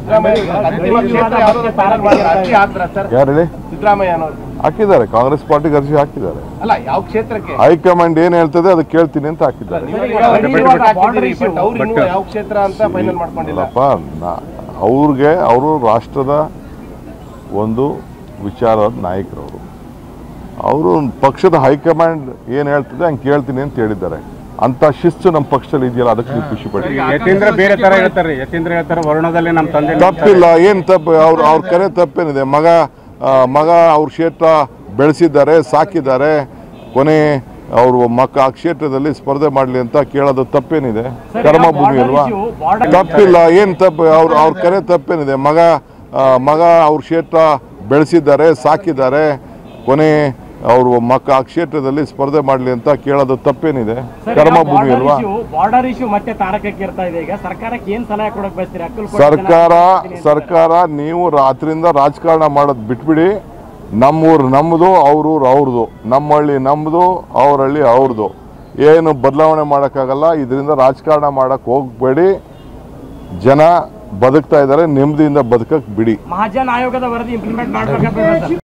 ಸಿದ್ದರಾಮಯ್ಯ ಅಂತಿಮ ಕ್ಷೇತ್ರ ಯಾವ್ದಾದ್ರು final ಮಾಡಿದ್ರೆ ಅರ್ಜಿ ಹಾಕ್ತಾರಾ ಸರ್ ಯಾರು ಹೇಳಿ ಸಿದ್ದರಾಮಯ್ಯ ಅನ್ನೋರು ಹಾಕಿದ್ದಾರೆ ಕಾಂಗ್ರೆಸ್ ಪಾರ್ಟಿಗೆ ಅರ್ಜಿ ಹಾಕಿದ್ದಾರೆ ಅಲ್ಲ ಯಾವ ಕ್ಷೇತ್ರಕ್ಕೆ ಹೈಕಮಾಂಡ್ ಏನ್ ಹೇಳ್ತದೆ ಅದು ಕೇಳ್ತೀನಿ ಅಂತ ಹಾಕಿದ್ದಾರೆ ನೀವು ಇವಾಗ ಹಾಕಿದ್ದೀರಿ, but ಅವ್ರು ಇನ್ನೂ ಯಾವ ಕ್ಷೇತ್ರ ಅಂತ ಫೈನಲ್ ಮಾಡ್ಕೊಂಡಿಲ್ಲ ಇಲ್ಲಪ್ಪ ನಾ- ಅವ್ರಿಗೆ ಅವರು ರಾಷ್ಟ್ರದ ಒಂದು ವಿಚಾರದ ನಾಯಕರವರು ಅವರು ಪಕ್ಷದ ಹೈಕಮಾಂಡ್ ಏನು ಹೇಳ್ತದೆ ಹಂಗೆ ಕೇಳ್ತೀನಿ ಅಂತ ಹೇಳಿದ್ದಾರೆ ಅಂತ ಶಿಸ್ತು ನಮ್ಮ ಪಕ್ಷದಲ್ಲಿ ಇದೆಯಲ್ಲ ಅದಕ್ಕೆ ನೀವು ಖುಷಿ ಪಡಿ ಯತೀಂದ್ರ ಬೇರೆ ತರ ಹೇಳ್ತಾರೆ ಯತೀಂದ್ರ ಹೇಳ್ತಾರೆ ವರ್ಣದಲ್ಲಿ ನಮ್ಮ ತಂದೆ ತಪ್ಪಿಲ್ಲ ಏನು ತಪ್ಪು ಅವ್ರ ಅವ್ರ ಕರೆ ತಪ್ಪೇನಿದೆ ಮಗ ಆ, ಮಗ ಅವ್ರ ಕ್ಷೇತ್ರ ಬೆಳೆಸಿದ್ದಾರೆ ಸಾಕಿದ್ದಾರೆ ಕೊನೆ ಅವರು ಮಕ್ಕ ಆ ಕ್ಷೇತ್ರದಲ್ಲಿ ಸ್ಪರ್ಧೆ ಮಾಡಲಿ ಅಂತ ಕೇಳೋದು ತಪ್ಪೇನಿದೆ ಕರ್ಮಭೂಮಿ ಅಲ್ವಾ ತಪ್ಪಿಲ್ಲ ಏನು ತಪ್ಪು ಅವ್ರ ಅವ್ರ ಕರೆ ತಪ್ಪೇನಿದೆ ಮಗ ಆ, ಮಗ ಅವ್ರ ಕ್ಷೇತ್ರ ಬೆಳೆಸಿದ್ದಾರೆ ಸಾಕಿದ್ದಾರೆ ಕೊನೆ ಅವರು ಮಕ್ಕ ಆ ಕ್ಷೇತ್ರದಲ್ಲಿ ಸ್ಪರ್ಧೆ ಮಾಡಲಿ ಅಂತ ಕೇಳೋದು ತಪ್ಪೇನಿದೆ ಕರ್ಮಭೂಮಿ ಅಲ್ವಾ ಬಾರ್ಡರ್ ಇಶ್ಯೂ ಮತ್ತೆ ತಾರಕಕ್ಕೆ ಇರ್ತಾ ಇದೆ ಈಗ ಸರ್ಕಾರಕ್ಕೆ ಏನ್ ಸಲಹೆ ಕೊಡಕ್ ಬಯಸ್ತೀರಿ ಅಕ್ಕಲ್ ಸರ್ಕಾರ ಸರ್ಕಾರ ನೀವು ರಾತ್ರಿಯಿಂದ ರಾಜಕಾರಣ ಮಾಡೋದು ಬಿಟ್ಬಿಡಿ ನಮ್ಮೂರು ನಮ್ಮದು ಅವ್ರೂರು ಅವ್ರದ್ದು ನಮ್ಮ ಹಳ್ಳಿ ನಮ್ಮದು ಅವ್ರ ಹಳ್ಳಿ ಅವ್ರದ್ದು ಏನು ಬದಲಾವಣೆ ಮಾಡೋಕ್ಕಾಗಲ್ಲ ಇದರಿಂದ ರಾಜಕಾರಣ ಮಾಡಕ್ಕೆ ಹೋಗ್ಬೇಡಿ ಜನ ಬದುಕ್ತಾ ಇದ್ದಾರೆ ನೆಮ್ಮದಿಯಿಂದ ಬದುಕಕ್ಕೆ ಬಿಡಿ ಮಹಾಜನ್ ಆಯೋಗದ ವರದಿ ಇಂಪ್ಲಿಮೆಂಟ್ ಮಾಡ್ಬೇಕಂತ